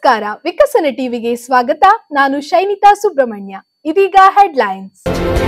ನಮಸ್ಕಾರ ವಿಕಸನ ಟಿವಿಗೆ ಸ್ವಾಗತ ನಾನು ಶೈನಿತಾ ಸುಬ್ರಹ್ಮಣ್ಯ ಇದೀಗ ಹೆಡ್ಲೈನ್ಸ್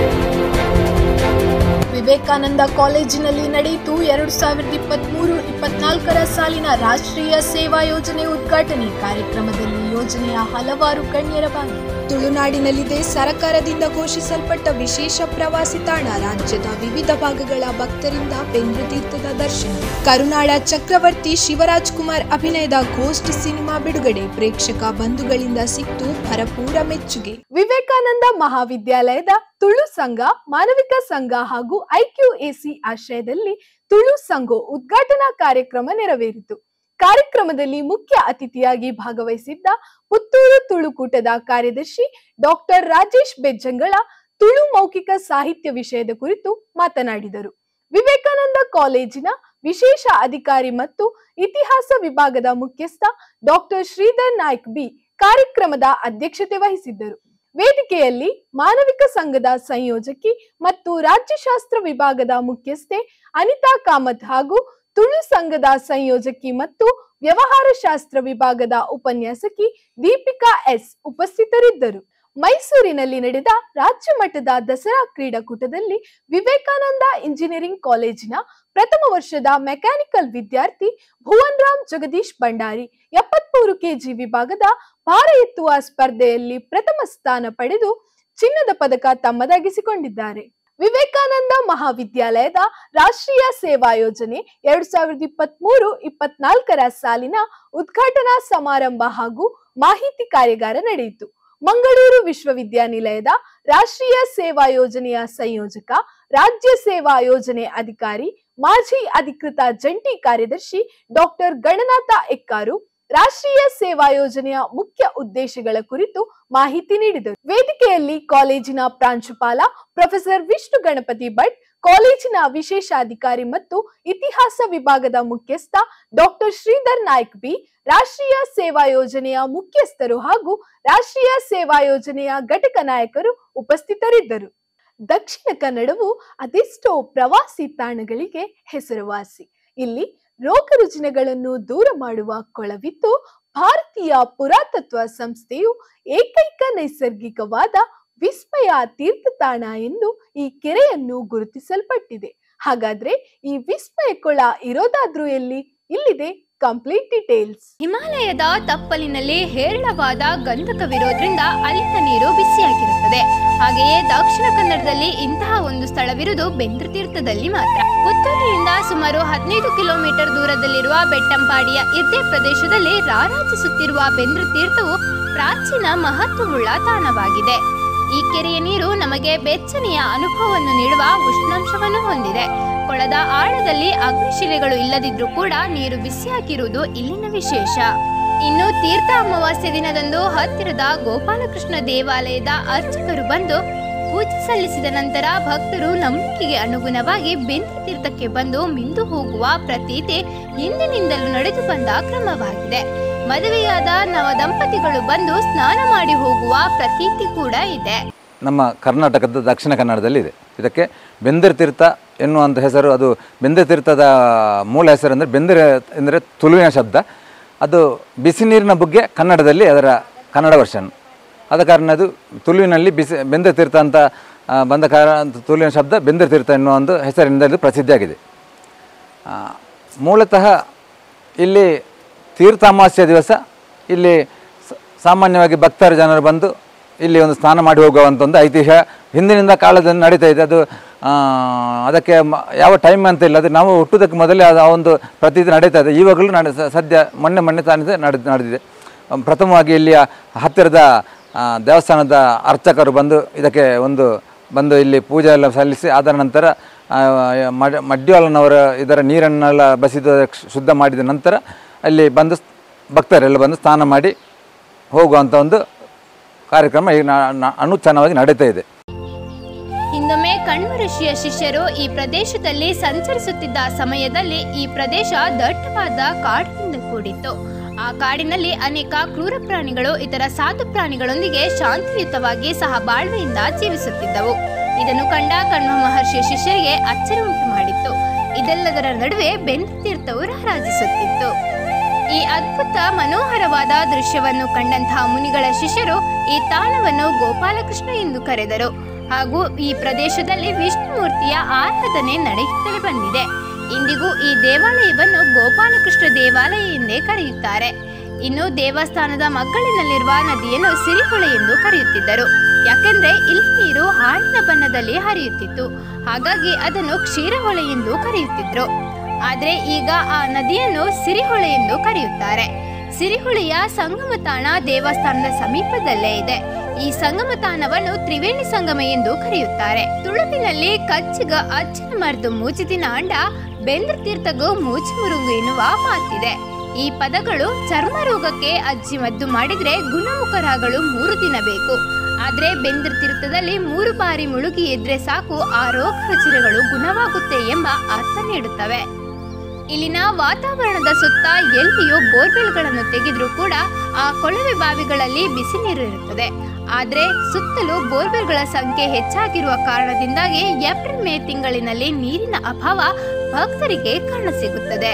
ವಿವೇಕಾನಂದ ಕಾಲೇಜಿನಲ್ಲಿ ನಡೆಯಿತು ಎರಡು ಸಾವಿರದ ಇಪ್ಪತ್ಮೂರು ಇಪ್ಪತ್ನಾಲ್ಕರ ಸಾಲಿನ ರಾಷ್ಟ್ರೀಯ ಸೇವಾ ಯೋಜನೆ ಉದ್ಘಾಟನೆ ಕಾರ್ಯಕ್ರಮದಲ್ಲಿ ಯೋಜನೆಯ ಹಲವಾರು ಗಣ್ಯರ ಭಾಗಿ ತುಳುನಾಡಿನಲ್ಲಿದೆ ಸರ್ಕಾರದಿಂದ ಘೋಷಿಸಲ್ಪಟ್ಟ ವಿಶೇಷ ಪ್ರವಾಸಿ ತಾಣ ರಾಜ್ಯದ ವಿವಿಧ ಭಾಗಗಳ ಭಕ್ತರಿಂದ ಬೆಂದ್ರತೀರ್ಥದ ದರ್ಶನ ಕರುನಾಡ ಚಕ್ರವರ್ತಿ ಶಿವರಾಜ್ ಕುಮಾರ್ ಅಭಿನಯದ ಘೋಸ್ಟ್ ಸಿನಿಮಾ ಬಿಡುಗಡೆ ಪ್ರೇಕ್ಷಕ ಬಂಧುಗಳಿಂದ ಸಿಕ್ತು ಭರಪೂರ ಮೆಚ್ಚುಗೆ ವಿವೇಕಾನಂದ ಮಹಾವಿದ್ಯಾಲಯದ ತುಳು ಸಂಘ ಮಾನವಿಕ ಸಂಘ ಹಾಗೂ ಐಕ್ಯುಎಸಿ ಆಶ್ರಯದಲ್ಲಿ ತುಳು ಸಂಘ ಉದ್ಘಾಟನಾ ಕಾರ್ಯಕ್ರಮ ನೆರವೇರಿತು ಕಾರ್ಯಕ್ರಮದಲ್ಲಿ ಮುಖ್ಯ ಅತಿಥಿಯಾಗಿ ಭಾಗವಹಿಸಿದ್ದ ಪುತ್ತೂರು ತುಳುಕೂಟದ ಕಾರ್ಯದರ್ಶಿ ಡಾಕ್ಟರ್ ರಾಜೇಶ್ ಬೆಜ್ಜಂಗಳ ತುಳು ಮೌಖಿಕ ಸಾಹಿತ್ಯ ವಿಷಯದ ಕುರಿತು ಮಾತನಾಡಿದರು ವಿವೇಕಾನಂದ ಕಾಲೇಜಿನ ವಿಶೇಷ ಅಧಿಕಾರಿ ಮತ್ತು ಇತಿಹಾಸ ವಿಭಾಗದ ಮುಖ್ಯಸ್ಥ ಡಾಕ್ಟರ್ ಶ್ರೀಧರ್ ನಾಯ್ಕ್ ಬಿ ಕಾರ್ಯಕ್ರಮದ ಅಧ್ಯಕ್ಷತೆ ವಹಿಸಿದ್ದರು ವೇದಿಕೆಯಲ್ಲಿ ಮಾನವಿಕ ಸಂಘದ ಸಂಯೋಜಕಿ ಮತ್ತು ರಾಜ್ಯಶಾಸ್ತ್ರ ವಿಭಾಗದ ಮುಖ್ಯಸ್ಥೆ ಅನಿತಾ ಕಾಮತ್ ಹಾಗೂ ತುಳು ಸಂಘದ ಸಂಯೋಜಕಿ ಮತ್ತು ವ್ಯವಹಾರ ಶಾಸ್ತ್ರ ವಿಭಾಗದ ಉಪನ್ಯಾಸಕಿ ದೀಪಿಕಾ ಎಸ್ ಉಪಸ್ಥಿತರಿದ್ದರು ಮೈಸೂರಿನಲ್ಲಿ ನಡೆದ ರಾಜ್ಯ ಮಟ್ಟದ ದಸರಾ ಕ್ರೀಡಾಕೂಟದಲ್ಲಿ ವಿವೇಕಾನಂದ ಇಂಜಿನಿಯರಿಂಗ್ ಕಾಲೇಜಿನ ಪ್ರಥಮ ವರ್ಷದ ಮೆಕ್ಯಾನಿಕಲ್ ವಿದ್ಯಾರ್ಥಿ ಭುವನ್ ರಾಮ್ ಜಗದೀಶ್ ಭಂಡಾರಿ ಎಪ್ಪತ್ಮೂರು ಕೆಜಿ ವಿಭಾಗದ ಭಾರ ಎತ್ತುವ ಸ್ಪರ್ಧೆಯಲ್ಲಿ ಪ್ರಥಮ ಸ್ಥಾನ ಪಡೆದು ಚಿನ್ನದ ಪದಕ ತಮ್ಮದಾಗಿಸಿಕೊಂಡಿದ್ದಾರೆ ವಿವೇಕಾನಂದ ಮಹಾವಿದ್ಯಾಲಯದ ರಾಷ್ಟ್ರೀಯ ಸೇವಾ ಯೋಜನೆ ಎರಡ್ ಸಾವಿರದ ಇಪ್ಪತ್ತ್ ಮೂರು ಇಪ್ಪತ್ನಾಲ್ಕರ ಸಾಲಿನ ಉದ್ಘಾಟನಾ ಸಮಾರಂಭ ಹಾಗೂ ಮಾಹಿತಿ ಕಾರ್ಯಾಗಾರ ನಡೆಯಿತು ಮಂಗಳೂರು ವಿಶ್ವವಿದ್ಯಾನಿಲಯದ ರಾಷ್ಟ್ರೀಯ ಸೇವಾ ಯೋಜನೆಯ ಸಂಯೋಜಕ ರಾಜ್ಯ ಸೇವಾ ಯೋಜನೆ ಅಧಿಕಾರಿ ಮಾಜಿ ಅಧಿಕೃತ ಜಂಟಿ ಕಾರ್ಯದರ್ಶಿ ಡಾಕ್ಟರ್ ಗಣನಾಥ ಎಕ್ಕಾರು ರಾಷ್ಟ್ರೀಯ ಸೇವಾ ಯೋಜನೆಯ ಮುಖ್ಯ ಉದ್ದೇಶಗಳ ಕುರಿತು ಮಾಹಿತಿ ನೀಡಿದರು ವೇದಿಕೆಯಲ್ಲಿ ಕಾಲೇಜಿನ ಪ್ರಾಂಶುಪಾಲ ಪ್ರೊಫೆಸರ್ ವಿಷ್ಣು ಗಣಪತಿ ಭಟ್ ಕಾಲೇಜಿನ ವಿಶೇಷಾಧಿಕಾರಿ ಮತ್ತು ಇತಿಹಾಸ ವಿಭಾಗದ ಮುಖ್ಯಸ್ಥ ಡಾಕ್ಟರ್ ಶ್ರೀಧರ್ ನಾಯ್ಕ್ ಬಿ ರಾಷ್ಟ್ರೀಯ ಸೇವಾ ಯೋಜನೆಯ ಮುಖ್ಯಸ್ಥರು ಹಾಗೂ ರಾಷ್ಟ್ರೀಯ ಸೇವಾ ಯೋಜನೆಯ ಘಟಕ ನಾಯಕರು ಉಪಸ್ಥಿತರಿದ್ದರು ದಕ್ಷಿಣ ಕನ್ನಡವು ಅದೆಷ್ಟೋ ಪ್ರವಾಸಿ ತಾಣಗಳಿಗೆ ಹೆಸರುವಾಸಿ ಇಲ್ಲಿ ರೋಗ ರುಜಿನಗಳನ್ನು ದೂರ ಮಾಡುವ ಕೊಳವಿದ್ದು ಭಾರತೀಯ ಪುರಾತತ್ವ ಸಂಸ್ಥೆಯು ಏಕೈಕ ನೈಸರ್ಗಿಕವಾದ ವಿಸ್ಮಯ ತೀರ್ಥ ತಾಣ ಎಂದು ಈ ಕೆರೆಯನ್ನು ಗುರುತಿಸಲ್ಪಟ್ಟಿದೆ ಹಾಗಾದ್ರೆ ಈ ವಿಸ್ಮಯ ಕೊಳ ಇರೋದಾದ್ರೂ ಎಲ್ಲಿ ಇಲ್ಲಿದೆ ಕಂಪ್ಲೀಟ್ ಡೀಟೇಲ್ಸ್ ಹಿಮಾಲಯದ ತಪ್ಪಲಿನಲ್ಲಿ ಹೇರಳವಾದ ಗಂಧಕವಿರೋದ್ರಿಂದ ಅಲ್ಲಿನ ನೀರು ಬಿಸಿಯಾಗಿರುತ್ತದೆ ಹಾಗೆಯೇ ದಕ್ಷಿಣ ಕನ್ನಡದಲ್ಲಿ ಇಂತಹ ಒಂದು ಸ್ಥಳವಿರುವುದು ಬೆಂದ್ರತೀರ್ಥದಲ್ಲಿ ಮಾತ್ರ ಪುತ್ತೂರಿನಿಂದ ಸುಮಾರು ಹದಿನೈದು ಕಿಲೋಮೀಟರ್ ದೂರದಲ್ಲಿರುವ ಬೆಟ್ಟಂಪಾಡಿಯ ಇರ್ದೆ ಪ್ರದೇಶದಲ್ಲಿ ರಾರಾಜಿಸುತ್ತಿರುವ ಬೆಂದ್ರತೀರ್ಥವು ಪ್ರಾಚೀನ ಮಹತ್ವವುಳ್ಳ ತಾಣವಾಗಿದೆ ಈ ಕೆರೆಯ ನೀರು ನಮಗೆ ಬೆಚ್ಚನೆಯ ಅನುಭವವನ್ನು ನೀಡುವ ಉಷ್ಣಾಂಶವನ್ನು ಹೊಂದಿದೆ ಕೊಳದ ಆಳದಲ್ಲಿ ಅಗ್ನಿಶಿಲೆಗಳು ಇಲ್ಲದಿದ್ರೂ ಕೂಡ ನೀರು ಬಿಸಿಯಾಗಿರುವುದು ಇಲ್ಲಿನ ವಿಶೇಷ ಇನ್ನು ತೀರ್ಥ ಅಮಾವಾಸ್ಯೆ ದಿನದಂದು ಹತ್ತಿರದ ಗೋಪಾಲಕೃಷ್ಣ ದೇವಾಲಯದ ಅರ್ಚಕರು ಬಂದು ಪೂಜೆ ಸಲ್ಲಿಸಿದ ನಂತರ ಭಕ್ತರು ನಂಬಿಕೆಗೆ ಅನುಗುಣವಾಗಿ ಬೆಂದ್ರ ತೀರ್ಥಕ್ಕೆ ಬಂದು ಮಿಂದು ಹೋಗುವ ಪ್ರತೀತಿ ಹಿಂದಿನಿಂದಲೂ ನಡೆದು ಬಂದ ಕ್ರಮವಾಗಿದೆ ಮದುವೆಯಾದ ನವ ದಂಪತಿಗಳು ಬಂದು ಸ್ನಾನ ಮಾಡಿ ಹೋಗುವ ಪ್ರತೀತಿ ಕೂಡ ಇದೆ ನಮ್ಮ ಕರ್ನಾಟಕದ ದಕ್ಷಿಣ ಕನ್ನಡದಲ್ಲಿದೆ ಇದಕ್ಕೆ ಬೆಂದಿರ್ತೀರ್ಥ ಎನ್ನುವಂಥ ಹೆಸರು ಅದು ಬೆಂದಿರ್ತೀರ್ಥದ ಮೂಲ ಹೆಸರು ಅಂದರೆ ಬೆಂದಿರ ಎಂದರೆ ತುಳುವಿನ ಶಬ್ದ ಅದು ಬಿಸಿ ನೀರಿನ ಬಗ್ಗೆ ಕನ್ನಡದಲ್ಲಿ ಅದರ ಕನ್ನಡ ವರ್ಷನ್ ಆದ ಕಾರಣ ಅದು ತುಳುವಿನಲ್ಲಿ ಬಿಸಿ ಬೆಂದಿರ್ತೀರ್ಥ ಅಂತ ಆ, ಬಂದ ಕಾರಣ ತುಳುವಿನ ಶಬ್ದ ಬೆಂದಿರ್ತೀರ್ಥ ಎನ್ನುವ ಒಂದು ಹೆಸರಿನಿಂದ ಇದು ಪ್ರಸಿದ್ಧಿಯಾಗಿದೆ ಆ, ಮೂಲತಃ ಇಲ್ಲಿ ತೀರ್ಥಾಮಾಸ್ಯ ದಿವಸ ಇಲ್ಲಿ ಸ- ಸಾಮಾನ್ಯವಾಗಿ ಭಕ್ತರು ಜನರು ಬಂದು ಇಲ್ಲಿ ಒಂದು ಸ್ನಾನ ಮಾಡಿ ಹೋಗುವಂಥ ಒಂದು ಐತಿಹ್ಯ ಹಿಂದಿನಿಂದ ಕಾಲದಲ್ಲಿ ನಡೀತಾ ಇದೆ ಅದು ಆ, ಅದಕ್ಕೆ ಮ- ಯಾವ ಟೈಮ್ ಅಂತ ಇಲ್ಲ ಅದು ನಾವು ಹುಟ್ಟುವುದಕ್ಕೆ ಮೊದಲೇ ಅದು ಆ ಒಂದು ಪ್ರತೀತಿ ನಡೀತಾ ಇದೆ ಇವಾಗಲೂ ನಡೆ ಸ- ಸದ್ಯ ಮೊನ್ನೆ ಮೊನ್ನೆ ತಾನೇ ನಡೆದು ನಡೆದಿದೆ ಅಮ್, ಪ್ರಥಮವಾಗಿ ಇಲ್ಲಿಯ ಹತ್ತಿರದ ಆ, ದೇವಸ್ಥಾನದ ಅರ್ಚಕರು ಬಂದು ಇದಕ್ಕೆ ಒಂದು ಬಂದು ಇಲ್ಲಿ ಪೂಜೆ ಎಲ್ಲ ಸಲ್ಲಿಸಿ ಅದರ ನಂತರ ಆ, ಮಡ್ ಮಡ್ಯಾಳನವರ ಇದರ ನೀರನ್ನೆಲ್ಲ ಬಸಿದು ಕ್ಷ- ಶುದ್ಧ ಮಾಡಿದ ನಂತರ ಅಲ್ಲಿ ಬಂದು ಸ್- ಭಕ್ತರೆಲ್ಲ ಬಂದು ಸ್ನಾನ ಮಾಡಿ ಹೋಗುವಂಥ ಒಂದು ಕಾರ್ಯಕ್ರಮ ಈಗ ನ- ನ- ಅನುಚಾನವಾಗಿ ನಡೀತಾ ಇದೆ ಹಿಂದೊಮ್ಮೆ ಕಣ್ವ ಋಷಿಯ ಶಿಷ್ಯರು ಈ ಪ್ರದೇಶದಲ್ಲಿ ಸಂಚರಿಸುತ್ತಿದ್ದ ಸಮಯದಲ್ಲಿ ಈ ಪ್ರದೇಶ ದಟ್ಟವಾದ ಕಾಡಿನಿಂದ ಕೂಡಿತ್ತು ಆ ಕಾಡಿನಲ್ಲಿ ಅನೇಕ ಕ್ರೂರ ಪ್ರಾಣಿಗಳು ಇತರ ಸಾಧು ಪ್ರಾಣಿಗಳೊಂದಿಗೆ ಶಾಂತಿಯುತವಾಗಿ ಸಹ ಬಾಳ್ವೆಯಿಂದ ಜೀವಿಸುತ್ತಿದ್ದವು ಇದನ್ನು ಕಂಡ ಕಣ್ವ ಮಹರ್ಷಿಯ ಶಿಷ್ಯರಿಗೆ ಅಚ್ಚರಿ ಉಂಟು ಮಾಡಿತ್ತು ಇದೆಲ್ಲದರ ನಡುವೆ ಬೆಂದ ತೀರ್ಥವು ರಾರಾಜಿಸುತ್ತಿತ್ತು ಈ ಅದ್ಭುತ ಮನೋಹರವಾದ ದೃಶ್ಯವನ್ನು ಕಂಡಂತಹ ಮುನಿಗಳ ಶಿಷ್ಯರು ಈ ತಾಣವನ್ನು ಗೋಪಾಲಕೃಷ್ಣ ಎಂದು ಕರೆದರು ಹಾಗೂ ಈ ಪ್ರದೇಶದಲ್ಲಿ ವಿಷ್ಣುಮೂರ್ತಿಯ ಆರಾಧನೆ ನಡೆಯುತ್ತಲೇ ಬಂದಿದೆ ಇಂದಿಗೂ ಈ ದೇವಾಲಯವನ್ನು ಗೋಪಾಲಕೃಷ್ಣ ದೇವಾಲಯ ಎಂದೇ ಕರೆಯುತ್ತಾರೆ ಇನ್ನು ದೇವಸ್ಥಾನದ ಮಗ್ಗಳಿನಲ್ಲಿರುವ ನದಿಯನ್ನು ಸಿರಿಹೊಳೆ ಎಂದು ಕರೆಯುತ್ತಿದ್ದರು ಯಾಕೆಂದ್ರೆ ಇಲ್ಲಿ ನೀರು ಹಾಲಿನ ಬಣ್ಣದಲ್ಲಿ ಹರಿಯುತ್ತಿತ್ತು ಹಾಗಾಗಿ ಅದನ್ನು ಕ್ಷೀರಹೊಳೆ ಎಂದು ಕರೆಯುತ್ತಿದ್ರು ಆದ್ರೆ ಈಗ ಆ ನದಿಯನ್ನು ಸಿರಿಹೊಳೆ ಎಂದು ಕರೆಯುತ್ತಾರೆ ಸಿರಿಹೊಳೆಯ ಸಂಗಮ ತಾಣ ದೇವಸ್ಥಾನದ ಸಮೀಪದಲ್ಲೇ ಇದೆ ಈ ಸಂಗಮ ತಾಣವನ್ನು ತ್ರಿವೇಣಿ ಸಂಗಮ ಎಂದು ಕರೆಯುತ್ತಾರೆ ತುಳುವಿನಲ್ಲಿ ಕಚ್ಚಿಗ ಅಜ್ಜನ ಮರ್ದು ಮೂಚಿದಿನ ಅಂಡ ಬೆಂದ್ರ ತೀರ್ಥಗು ಮೂಚಿ ಮುರುಗು ಎನ್ನುವ ಮಾತಿದೆ ಈ ಪದಗಳು ಚರ್ಮ ರೋಗಕ್ಕೆ ಅಜ್ಜಿ ಮದ್ದು ಮಾಡಿದ್ರೆ ಗುಣಮುಖರಾಗಲು ಮೂರು ದಿನ ಬೇಕು ಆದ್ರೆ ಬೆಂದ್ರ ತೀರ್ಥದಲ್ಲಿ ಮೂರು ಬಾರಿ ಮುಳುಗಿ ಎದ್ರೆ ಸಾಕು ಆ ರೋಗ ರುಚಿರಗಳು ಗುಣವಾಗುತ್ತೆ ಎಂಬ ಅರ್ಥ ನೀಡುತ್ತವೆ ಇಲ್ಲಿನ ವಾತಾವರಣದ ಸುತ್ತ ಎಲ್ಲಿಯೂ ಬೋರ್ವೆಲ್ಗಳನ್ನು ತೆಗೆದ್ರೂ ಕೂಡ ಆ ಕೊಳವೆ ಬಾವಿಗಳಲ್ಲಿ ಬಿಸಿ ನೀರು ಇರುತ್ತದೆ ಆದ್ರೆ ಸುತ್ತಲೂ ಬೋರ್ವೆಲ್ಗಳ ಸಂಖ್ಯೆ ಹೆಚ್ಚಾಗಿರುವ ಕಾರಣದಿಂದಾಗಿ ಏಪ್ರಿಲ್ ಮೇ ತಿಂಗಳಿನಲ್ಲಿ ನೀರಿನ ಅಭಾವ ಭಕ್ತರಿಗೆ ಕಾಣಸಿಗುತ್ತದೆ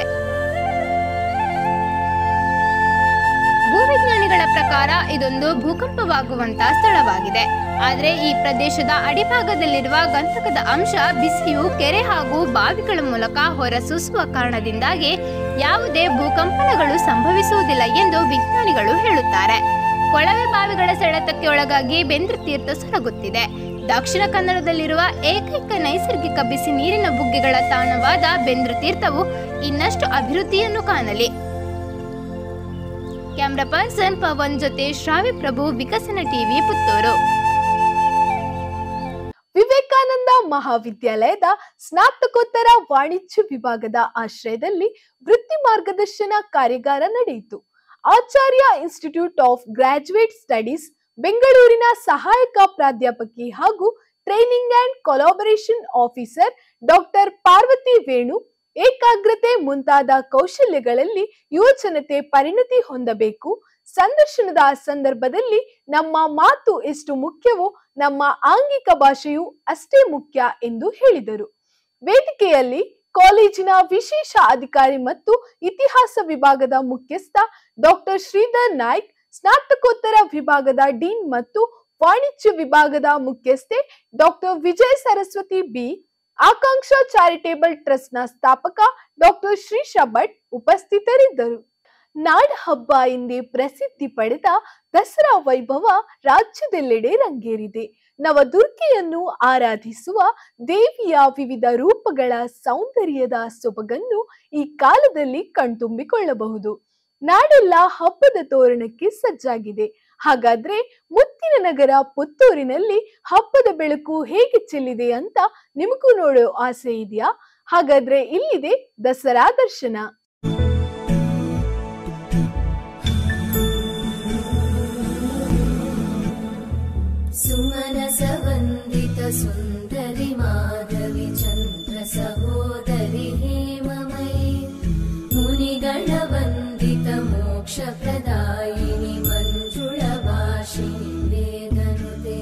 ಭೂವಿಜ್ಞಾನಿಗಳ ಪ್ರಕಾರ ಇದೊಂದು ಭೂಕಂಪವಾಗುವಂತ ಸ್ಥಳವಾಗಿದೆ ಆದರೆ ಈ ಪ್ರದೇಶದ ಅಡಿಭಾಗದಲ್ಲಿರುವ ಗಂಧಕದ ಅಂಶ ಬಿಸಿಯು ಕೆರೆ ಹಾಗೂ ಬಾವಿಗಳ ಮೂಲಕ ಹೊರಸೂಸುವ ಕಾರಣದಿಂದಾಗಿ ಯಾವುದೇ ಭೂಕಂಪನಗಳು ಸಂಭವಿಸುವುದಿಲ್ಲ ಎಂದು ವಿಜ್ಞಾನಿಗಳು ಹೇಳುತ್ತಾರೆ ಕೊಳವೆ ಬಾವಿಗಳ ಸೆಳೆತಕ್ಕೆ ಒಳಗಾಗಿ ಬೆಂದ್ರ ತೀರ್ಥ ಸೊರಗುತ್ತಿದೆ ದಕ್ಷಿಣ ಕನ್ನಡದಲ್ಲಿರುವ ಏಕೈಕ ನೈಸರ್ಗಿಕ ಬಿಸಿ ನೀರಿನ ಬುಗ್ಗೆಗಳ ತಾಣವಾದ ಬೆಂದ್ರ ತೀರ್ಥವು ಇನ್ನಷ್ಟು ಅಭಿವೃದ್ಧಿಯನ್ನು ಕಾಣಲಿ ಕ್ಯಾಮ್ರಾ ಪರ್ಸನ್ ಪವನ್ ಜೊತೆ ಶ್ರಾವ್ಯ ಪ್ರಭು ವಿಕಸನ ಟಿವಿ ಪುತ್ತೂರು ವಿವೇಕಾನಂದ ಮಹಾವಿದ್ಯಾಲಯದ ಸ್ನಾತಕೋತ್ತರ ವಾಣಿಜ್ಯ ವಿಭಾಗದ ಆಶ್ರಯದಲ್ಲಿ ವೃತ್ತಿ ಮಾರ್ಗದರ್ಶನ ಕಾರ್ಯಾಗಾರ ನಡೆಯಿತು Acharya institute of graduate studies ಬೆಂಗಳೂರಿನ ಸಹಾಯಕ ಪ್ರಾಧ್ಯಾಪಕಿ ಹಾಗೂ training and collaboration officer doctor Parvathi Venu ಏಕಾಗ್ರತೆ ಮುಂತಾದ ಕೌಶಲ್ಯಗಳಲ್ಲಿ ಯುವಜನತೆ ಪರಿಣತಿ ಹೊಂದಬೇಕು ಸಂದರ್ಶನದ ಸಂದರ್ಭದಲ್ಲಿ ನಮ್ಮ ಮಾತು ಎಷ್ಟು ಮುಖ್ಯವೋ ನಮ್ಮ ಆಂಗಿಕ ಭಾಷೆಯು ಅಷ್ಟೇ ಮುಖ್ಯ ಎಂದು ಹೇಳಿದರು ವೇದಿಕೆಯಲ್ಲಿ ಕಾಲೇಜಿನ ವಿಶೇಷ ಅಧಿಕಾರಿ ಮತ್ತು ಇತಿಹಾಸ ವಿಭಾಗದ ಮುಖ್ಯಸ್ಥ ಡಾಕ್ಟರ್ ಶ್ರೀಧರ್ ನಾಯ್ಕ್ ಸ್ನಾತಕೋತ್ತರ ವಿಭಾಗದ ಡೀನ್ ಮತ್ತು ವಾಣಿಜ್ಯ ವಿಭಾಗದ ಮುಖ್ಯಸ್ಥೆ doctor Vijaya Saraswathi B Akanksha charitable ಟ್ರಸ್ಟ್ನ ಸ್ಥಾಪಕ ಡಾಕ್ಟರ್ ಶ್ರೀಶಾ ಭಟ್ ಉಪಸ್ಥಿತರಿದ್ದರು ನಾಡ ಹಬ್ಬ ಎಂದೇ ಪ್ರಸಿದ್ಧಿ ಪಡೆದ ದಸರಾ ವೈಭವ ರಾಜ್ಯದೆಲ್ಲೆಡೆ ರಂಗೇರಿದೆ ನವದುರ್ಗೆಯನ್ನು ಆರಾಧಿಸುವ ದೇವಿಯ ವಿವಿಧ ರೂಪಗಳ ಸೌಂದರ್ಯದ ಸೊಬಗನ್ನು ಈ ಕಾಲದಲ್ಲಿ ಕಣ್ತುಂಬಿಕೊಳ್ಳಬಹುದು ನಾಡೆಲ್ಲ ಹಬ್ಬದ ತೋರಣಕ್ಕೆ ಸಜ್ಜಾಗಿದೆ ಹಾಗಾದ್ರೆ ಮುತ್ತಿನ ನಗರ ಪುತ್ತೂರಿನಲ್ಲಿ ಹಬ್ಬದ ಬೆಳಕು ಹೇಗೆ ಚೆಲ್ಲಿದೆ ಅಂತ ನಿಮಗೂ ನೋಡೋ ಆಸೆ ಇದೆಯಾ ಹಾಗಾದ್ರೆ ಇಲ್ಲಿದೆ ದಸರಾ ದರ್ಶನ सुमनसवन्दित सुन्दरि माधवि चन्द्र सहोदरि हेममयि मुनिगणवन्दित मोक्षप्रदायिनि मञ्जुळवासिनि वेदनुते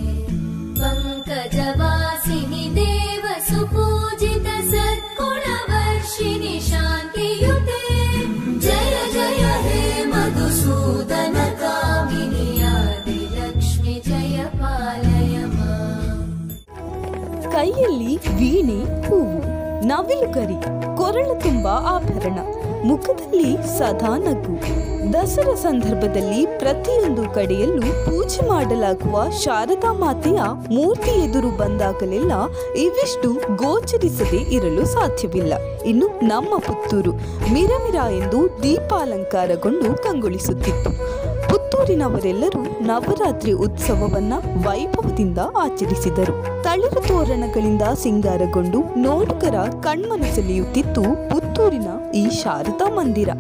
पङ्कजवासिनि देव सुपूजित सद्गुणवर्षिणि शान्तियुते जय जय हे मधुसूदन कामिनि आदिलक्ष्मि जय पालय माम् ಕೈಯಲ್ಲಿ ವೀಣೆ ಹೂವು ನವಿಲು ಗರಿ ಕೊರಳು ತುಂಬ ಆಭರಣ ಮುಖದಲ್ಲಿ ಸದಾ ನಗು ದಸರಾ ಸಂದರ್ಭದಲ್ಲಿ ಪ್ರತಿಯೊಂದು ಕಡೆಯಲ್ಲೂ ಪೂಜೆ ಮಾಡಲಾಗುವ ಶಾರದಾ ಮಾತೆಯ ಮೂರ್ತಿ ಎದುರು ಬಂದಾಗಲೆಲ್ಲ ಇವಿಷ್ಟು ಗೋಚರಿಸದೆ ಇರಲು ಸಾಧ್ಯವಿಲ್ಲ ಇನ್ನು ನಮ್ಮ ಪುತ್ತೂರು ಮಿರಮಿರ ಎಂದು ದೀಪಾಲಂಕಾರಗೊಂಡು ಕಂಗೊಳಿಸುತ್ತಿತ್ತು ಪುತ್ತೂರಿನವರೆಲ್ಲರೂ ನವರಾತ್ರಿ ಉತ್ಸವವನ್ನ ವೈಭವದಿಂದ ಆಚರಿಸಿದರು ತಳಿರು ತೋರಣಗಳಿಂದ ಸಿಂಗಾರಗೊಂಡು ನೋಡುಗರ ಕಣ್ಮನ ಸೆಳೆಯುತ್ತಿತ್ತು ಪುತ್ತೂರಿನ ಈ ಶಾರದಾ ಮಂದಿರ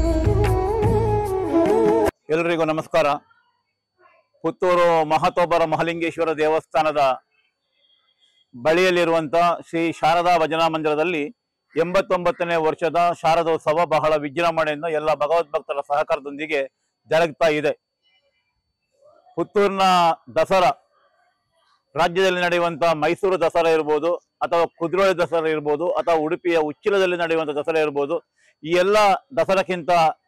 ಎಲ್ರಿಗೂ ನಮಸ್ಕಾರ ಪುತ್ತೂರು ಮಹತೋಬರ ಮಹಲಿಂಗೇಶ್ವರ ದೇವಸ್ಥಾನದ ಬಳಿಯಲ್ಲಿರುವಂಥ ಶ್ರೀ ಶಾರದಾ ಭಜನಾ ಮಂದಿರದಲ್ಲಿ ಎಂಬತ್ತೊಂಬತ್ತನೇ ವರ್ಷದ ಶಾರದೋತ್ಸವ ಬಹಳ ವಿಜೃಂಭಣೆಯಿಂದ ಎಲ್ಲ ಭಗವದ್ಭಕ್ತರ ಸಹಕಾರದೊಂದಿಗೆ ಜರುಗ್ತಾ ಇದೆ ಪುತ್ತೂರಿನ ದಸರಾ ರಾಜ್ಯದಲ್ಲಿ ನಡೆಯುವಂಥ ಮೈಸೂರು ದಸರಾ ಇರ್ಬೋದು ಅಥವಾ ಕುದ್ರೋಳಿ ದಸರಾ ಇರ್ಬೋದು ಅಥವಾ ಉಡುಪಿಯ ಉಚ್ಚಿಲದಲ್ಲಿ ನಡೆಯುವಂಥ ದಸರಾ ಇರ್ಬೋದು ಈ ಎಲ್ಲ ದಸರಾಕ್ಕಿಂತ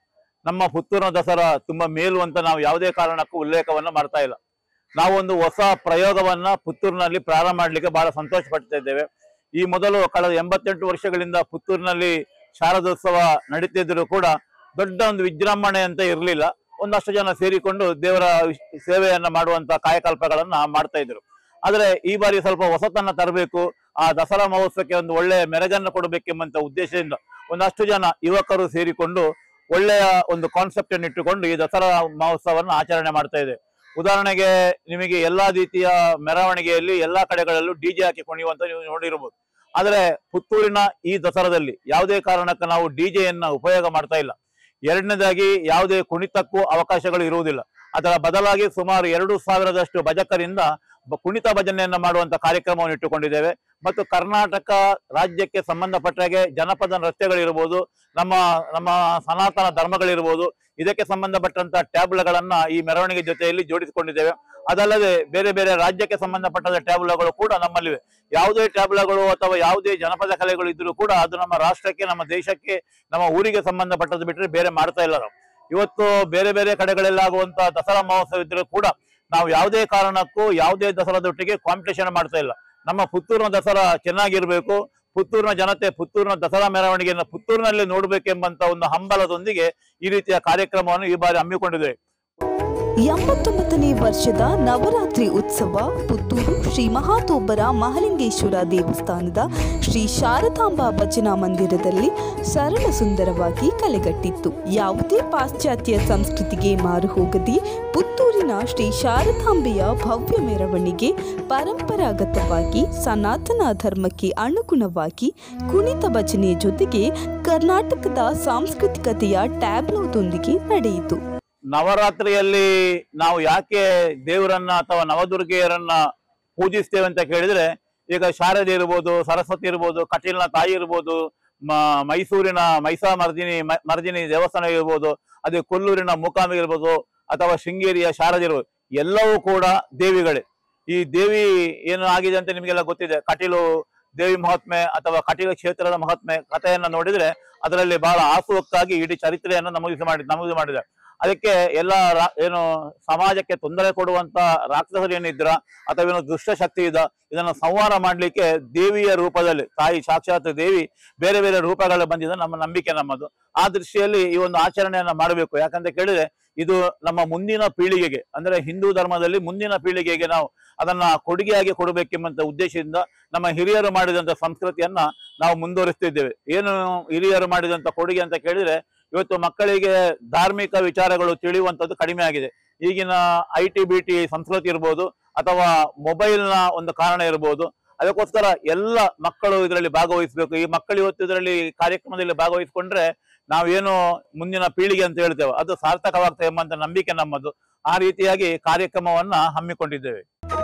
ನಮ್ಮ ಪುತ್ತೂರಿನ ದಸರಾ ತುಂಬಾ ಮೇಲು ಅಂತ ನಾವು ಯಾವುದೇ ಕಾರಣಕ್ಕೂ ಉಲ್ಲೇಖವನ್ನ ಮಾಡ್ತಾ ಇಲ್ಲ ನಾವೊಂದು ಹೊಸ ಪ್ರಯೋಗವನ್ನ ಪುತ್ತೂರಿನಲ್ಲಿ ಪ್ರಾರಂಭ ಮಾಡ್ಲಿಕ್ಕೆ ಬಹಳ ಸಂತೋಷ ಪಡ್ತಾ ಇದ್ದೇವೆ ಈ ಮೊದಲು ಕಳೆದ ಎಂಬತ್ತೆಂಟು ವರ್ಷಗಳಿಂದ ಪುತ್ತೂರಿನಲ್ಲಿ ಶಾರದೋತ್ಸವ ನಡೀತಿದ್ರು ಕೂಡ ದೊಡ್ಡ ಒಂದು ವಿಜೃಂಭಣೆ ಅಂತ ಇರಲಿಲ್ಲ ಒಂದಷ್ಟು ಜನ ಸೇರಿಕೊಂಡು ದೇವರ ವಿಶ್- ಸೇವೆಯನ್ನ ಮಾಡುವಂತ ಕಾಯಕಲ್ಪಗಳನ್ನ ಮಾಡ್ತಾ ಇದ್ರು ಆದ್ರೆ ಈ ಬಾರಿ ಸ್ವಲ್ಪ ಹೊಸತನ್ನ ತರಬೇಕು ಆ ದಸರಾ ಮಹೋತ್ಸವಕ್ಕೆ ಒಂದು ಒಳ್ಳೆಯ ಮೆರಗನ್ನು ಕೊಡಬೇಕೆಂಬಂತ ಉದ್ದೇಶದಿಂದ ಒಂದಷ್ಟು ಜನ ಯುವಕರು ಸೇರಿಕೊಂಡು ಒಳ್ಳೆಯ ಒಂದು ಕಾನ್ಸೆಪ್ಟ್ ಅನ್ನು ಇಟ್ಟುಕೊಂಡು ಈ ದಸರಾ ಮಹೋತ್ಸವವನ್ನು ಆಚರಣೆ ಮಾಡ್ತಾ ಇದೆ ಉದಾಹರಣೆಗೆ ನಿಮಗೆ ಎಲ್ಲಾ ರೀತಿಯ ಮೆರವಣಿಗೆಯಲ್ಲಿ ಎಲ್ಲಾ ಕಡೆಗಳಲ್ಲೂ ಡಿಜೆ ಹಾಕಿ ಕುಣಿಯುವಂತ ನೀವು ನೋಡಿರಬಹುದು ಆದ್ರೆ ಪುತ್ತೂರಿನ ಈ ದಸರಾದಲ್ಲಿ ಯಾವುದೇ ಕಾರಣಕ್ಕೆ ನಾವು ಡಿಜೆಯನ್ನ ಉಪಯೋಗ ಮಾಡ್ತಾ ಇಲ್ಲ ಎರಡನೇದಾಗಿ ಯಾವುದೇ ಕುಣಿತಕ್ಕೂ ಅವಕಾಶಗಳು ಇರುವುದಿಲ್ಲ ಅದರ ಬದಲಾಗಿ ಸುಮಾರು ಎರಡು ಸಾವಿರದಷ್ಟು ಭಜಕರಿಂದ ಬ- ಕುಣಿತ ಭಜನೆಯನ್ನ ಮಾಡುವಂತ ಕಾರ್ಯಕ್ರಮವನ್ನು ಇಟ್ಟುಕೊಂಡಿದ್ದೇವೆ ಮತ್ತು ಕರ್ನಾಟಕ ರಾಜ್ಯಕ್ಕೆ ಸಂಬಂಧಪಟ್ಟ ಹಾಗೆ ಜನಪದ ನೃತ್ಯಗಳಿರ್ಬೋದು ನಮ್ಮ ನಮ್ಮ ಸನಾತನ ಧರ್ಮಗಳಿರ್ಬೋದು ಇದಕ್ಕೆ ಸಂಬಂಧಪಟ್ಟಂತ ಟ್ಯಾಬ್ಲಗಳನ್ನ ಈ ಮೆರವಣಿಗೆ ಜೊತೆಯಲ್ಲಿ ಜೋಡಿಸಿಕೊಂಡಿದ್ದೇವೆ ಅದಲ್ಲದೆ ಬೇರೆ ಬೇರೆ ರಾಜ್ಯಕ್ಕೆ ಸಂಬಂಧಪಟ್ಟ ಟ್ಯಾಬ್ಲಗಳು ಕೂಡ ನಮ್ಮಲ್ಲಿವೆ ಯಾವುದೇ ಟ್ಯಾಬ್ಲಗಳು ಅಥವಾ ಯಾವುದೇ ಜನಪದ ಕಲೆಗಳು ಇದ್ರೂ ಕೂಡ ಅದು ನಮ್ಮ ರಾಷ್ಟ್ರಕ್ಕೆ ನಮ್ಮ ದೇಶಕ್ಕೆ ನಮ್ಮ ಊರಿಗೆ ಸಂಬಂಧಪಟ್ಟದ್ದು ಬಿಟ್ಟರೆ ಬೇರೆ ಮಾಡ್ತಾ ಇಲ್ಲ ನಾವು ಇವತ್ತು ಬೇರೆ ಬೇರೆ ಕಡೆಗಳಲ್ಲಾಗುವಂತ ದಸರಾ ಮಹೋತ್ಸವ ಇದ್ರೂ ಕೂಡ ನಾವು ಯಾವುದೇ ಕಾರಣಕ್ಕೂ ಯಾವುದೇ ದಸರಾದೊಟ್ಟಿಗೆ ಕಾಂಪಿಟೇಷನ್ ಮಾಡ್ತಾ ಇಲ್ಲ ನಮ್ಮ ಪುತ್ತೂರಿನ ದಸರಾ ಚೆನ್ನಾಗಿರ್ಬೇಕು ಪುತ್ತೂರಿನ ಜನತೆ ಪುತ್ತೂರಿನ ದಸರಾ ಮೆರವಣಿಗೆಯನ್ನು ಪುತ್ತೂರಿನಲ್ಲಿ ನೋಡ್ಬೇಕೆಂಬಂತ ಒಂದು ಹಂಬಲದೊಂದಿಗೆ ಈ ರೀತಿಯ ಕಾರ್ಯಕ್ರಮವನ್ನು ಈ ಬಾರಿ ಹಮ್ಮಿಕೊಂಡಿದ್ದೇವೆ ಎಂಬತ್ತೊಂಬತ್ತನೇ ವರ್ಷದ ನವರಾತ್ರಿ ಉತ್ಸವ ಪುತ್ತೂರು ಶ್ರೀ ಮಹಾತೋಬ್ಬರ ಮಹಾಲಿಂಗೇಶ್ವರ ದೇವಸ್ಥಾನದ ಶ್ರೀ ಶಾರದಾಂಬಾ ಭಜನಾ ಮಂದಿರದಲ್ಲಿ ಸರಳ ಸುಂದರವಾಗಿ ಕಲೆಗಟ್ಟಿತ್ತು ಯಾವುದೇ ಪಾಶ್ಚಾತ್ಯ ಸಂಸ್ಕೃತಿಗೆ ಮಾರು ಹೋಗದೆ ಪುತ್ತೂರಿನ ಶ್ರೀ ಶಾರದಾಂಬೆಯ ಭವ್ಯ ಮೆರವಣಿಗೆ ಪರಂಪರಾಗತವಾಗಿ ಸನಾತನ ಧರ್ಮಕ್ಕೆ ಅನುಗುಣವಾಗಿ ಕುಣಿತ ಭಜನೆ ಜೊತೆಗೆ ಕರ್ನಾಟಕದ ಸಾಂಸ್ಕೃತಿಕತೆಯ ಟ್ಯಾಬ್ಲೋದೊಂದಿಗೆ ನಡೆಯಿತು ನವರಾತ್ರಿಯಲ್ಲಿ ನಾವು ಯಾಕೆ ದೇವರನ್ನ ಅಥವಾ ನವದುರ್ಗೆಯರನ್ನ ಪೂಜಿಸ್ತೇವೆ ಅಂತ ಕೇಳಿದ್ರೆ ಈಗ ಶಾರದೆ ಇರ್ಬೋದು ಸರಸ್ವತಿ ಇರ್ಬೋದು ಕಟೀಲ್ನ ತಾಯಿ ಇರ್ಬೋದು ಮ- ಮೈಸೂರಿನ ಮೈಸಾ ಮರ್ದಿನಿ ಮ- ಮರ್ದಿನಿ ದೇವಸ್ಥಾನ ಇರ್ಬೋದು ಅದೇ ಕೊಲ್ಲೂರಿನ ಮೂಕಾಂಬಿಕೆ ಇರ್ಬೋದು ಅಥವಾ ಶೃಂಗೇರಿಯ ಶಾರದೆ ಇರ್ಬೋದು ಎಲ್ಲವೂ ಕೂಡ ದೇವಿಗಳೇ ಈ ದೇವಿ ಏನು ಆಗಿದೆ ಅಂತ ನಿಮಗೆಲ್ಲ ಗೊತ್ತಿದೆ ಕಟೀಲು ದೇವಿ ಮಹಾತ್ಮೆ ಅಥವಾ ಕಟೀಲು ಕ್ಷೇತ್ರದ ಮಹಾತ್ಮೆ ಕಥೆಯನ್ನ ನೋಡಿದ್ರೆ ಅದರಲ್ಲಿ ಬಹಳ ಆಸುವಕ್ಕಾಗಿ ಇಡೀ ಚರಿತ್ರೆಯನ್ನು ನಮೂದಿಸಿ ಮಾಡಿ ನಮೂದು ಮಾಡಿದೆ ಅದಕ್ಕೆ ಎಲ್ಲ ರಾ- ಏನು ಸಮಾಜಕ್ಕೆ ತೊಂದರೆ ಕೊಡುವಂತ ರಾಕ್ಷಸರು ಏನಿದ್ರ ಅಥವಾ ಏನು ದುಷ್ಟ ಶಕ್ತಿ ಇದ ಇದನ್ನ ಸಂಹಾರ ಮಾಡ್ಲಿಕ್ಕೆ ದೇವಿಯ ರೂಪದಲ್ಲಿ ತಾಯಿ ಸಾಕ್ಷಾತ್ ದೇವಿ ಬೇರೆ ಬೇರೆ ರೂಪಗಳು ಬಂದಿದೆ ನಮ್ಮ ನಂಬಿಕೆ ನಮ್ಮದು ಆ ದೃಷ್ಟಿಯಲ್ಲಿ ಈ ಒಂದು ಆಚರಣೆಯನ್ನ ಮಾಡಬೇಕು ಯಾಕಂತ ಕೇಳಿದ್ರೆ ಇದು ನಮ್ಮ ಮುಂದಿನ ಪೀಳಿಗೆಗೆ ಅಂದ್ರೆ ಹಿಂದೂ ಧರ್ಮದಲ್ಲಿ ಮುಂದಿನ ಪೀಳಿಗೆಗೆ ನಾವು ಅದನ್ನ ಕೊಡುಗೆಯಾಗಿ ಕೊಡಬೇಕೆಂಬಂತ ಉದ್ದೇಶದಿಂದ ನಮ್ಮ ಹಿರಿಯರು ಮಾಡಿದಂತ ಸಂಸ್ಕೃತಿಯನ್ನ ನಾವು ಮುಂದುವರಿಸ್ತಿದ್ದೇವೆ ಏನು ಹಿರಿಯರು ಮಾಡಿದಂತ ಕೊಡುಗೆ ಅಂತ ಕೇಳಿದ್ರೆ ಇವತ್ತು ಮಕ್ಕಳಿಗೆ ಧಾರ್ಮಿಕ ವಿಚಾರಗಳು ತಿಳಿಯುವಂತದ್ದು ಕಡಿಮೆ ಆಗಿದೆ ಈಗಿನ ಐ ಟಿ ಬಿ ಟಿ ಸಂಸ್ಕೃತಿ ಇರ್ಬೋದು ಅಥವಾ ಮೊಬೈಲ್ನ ಒಂದು ಕಾರಣ ಇರ್ಬೋದು ಅದಕ್ಕೋಸ್ಕರ ಎಲ್ಲ ಮಕ್ಕಳು ಇದರಲ್ಲಿ ಭಾಗವಹಿಸಬೇಕು ಈ ಮಕ್ಕಳು ಇವತ್ತು ಇದರಲ್ಲಿ ಕಾರ್ಯಕ್ರಮದಲ್ಲಿ ಭಾಗವಹಿಸಿಕೊಂಡ್ರೆ ನಾವೇನು ಮುಂದಿನ ಪೀಳಿಗೆ ಅಂತ ಹೇಳ್ತೇವೆ ಅದು ಸಾರ್ಥಕವಾಗ್ತದೆ ಎಂಬಂತ ನಂಬಿಕೆ ನಮ್ಮದು ಆ ರೀತಿಯಾಗಿ ಕಾರ್ಯಕ್ರಮವನ್ನ ಹಮ್ಮಿಕೊಂಡಿದ್ದೇವೆ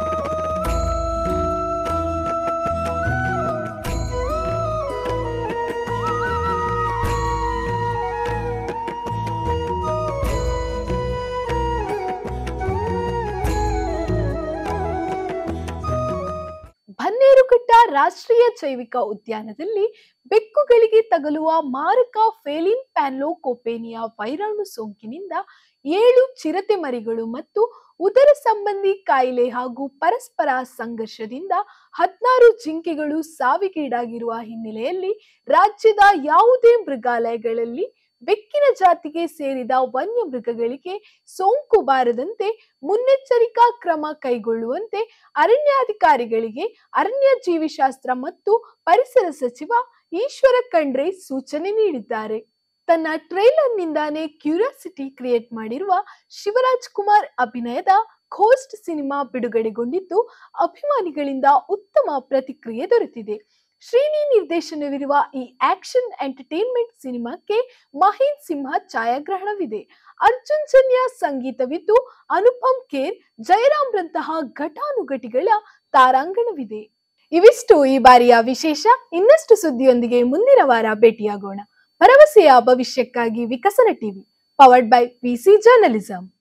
ಬನ್ನೇರುಘಟ್ಟ ರಾಷ್ಟ್ರೀಯ ಜೈವಿಕ ಉದ್ಯಾನದಲ್ಲಿ ಬೆಕ್ಕುಗಳಿಗೆ ತಗಲುವ ಮಾರಕ ಫೇಲಿನ್ ಪ್ಯಾನ್ಲೋಕೋಪೇನಿಯಾ ವೈರಾಣು ಸೋಂಕಿನಿಂದ ಏಳು ಚಿರತೆ ಮರಿಗಳು ಮತ್ತು ಉದರ ಸಂಬಂಧಿ ಕಾಯಿಲೆ ಹಾಗೂ ಪರಸ್ಪರ ಸಂಘರ್ಷದಿಂದ ಹದಿನಾರು ಜಿಂಕೆಗಳು ಸಾವಿಗೀಡಾಗಿರುವ ಹಿನ್ನೆಲೆಯಲ್ಲಿ ರಾಜ್ಯದ ಯಾವುದೇ ಮೃಗಾಲಯಗಳಲ್ಲಿ ಬೆಕ್ಕಿನ ಜಾತಿಗೆ ಸೇರಿದ ವನ್ಯ ಮೃಗಗಳಿಗೆ ಸೋಂಕು ಬಾರದಂತೆ ಮುನ್ನೆಚ್ಚರಿಕಾ ಕ್ರಮ ಕೈಗೊಳ್ಳುವಂತೆ ಅರಣ್ಯಾಧಿಕಾರಿಗಳಿಗೆ ಅರಣ್ಯ ಜೀವಿಶಾಸ್ತ್ರ ಮತ್ತು ಪರಿಸರ ಸಚಿವ ಈಶ್ವರ ಖಂಡ್ರೆ ಸೂಚನೆ ನೀಡಿದ್ದಾರೆ ತನ್ನ ಟ್ರೈಲರ್ನಿಂದಾನೇ ಕ್ಯೂರಿಯಾಸಿಟಿ ಕ್ರಿಯೇಟ್ ಮಾಡಿರುವ ಶಿವರಾಜ್ ಕುಮಾರ್ ಅಭಿನಯದ ಖೋಸ್ಟ್ ಸಿನಿಮಾ ಬಿಡುಗಡೆಗೊಂಡಿದ್ದು ಅಭಿಮಾನಿಗಳಿಂದ ಉತ್ತಮ ಪ್ರತಿಕ್ರಿಯೆ ದೊರೆತಿದೆ ಶ್ರೀನಿ ನಿರ್ದೇಶನವಿರುವ ಈ ಆಕ್ಷನ್ ಎಂಟರ್ಟೈನ್ಮೆಂಟ್ ಸಿನಿಮಾಕ್ಕೆ ಮಹೇನ್ ಸಿಂಹ ಛಾಯಾಗ್ರಹಣವಿದೆ ಅರ್ಜುನ್ ಜನ್ಯ ಸಂಗೀತವಿದ್ದು ಅನುಪಮ್ ಖೇರ್ ಜಯರಾಮ್ ರಂತಹ ಘಟಾನುಘಟಿಗಳ ತಾರಾಂಗಣವಿದೆ ಇವಿಷ್ಟು ಈ ಬಾರಿಯ ವಿಶೇಷ ಇನ್ನಷ್ಟು ಸುದ್ದಿಯೊಂದಿಗೆ ಮುಂದಿನ ವಾರ ಭೇಟಿಯಾಗೋಣ ಭರವಸೆಯ ಭವಿಷ್ಯಕ್ಕಾಗಿ Vikasana TV powered by VC journalism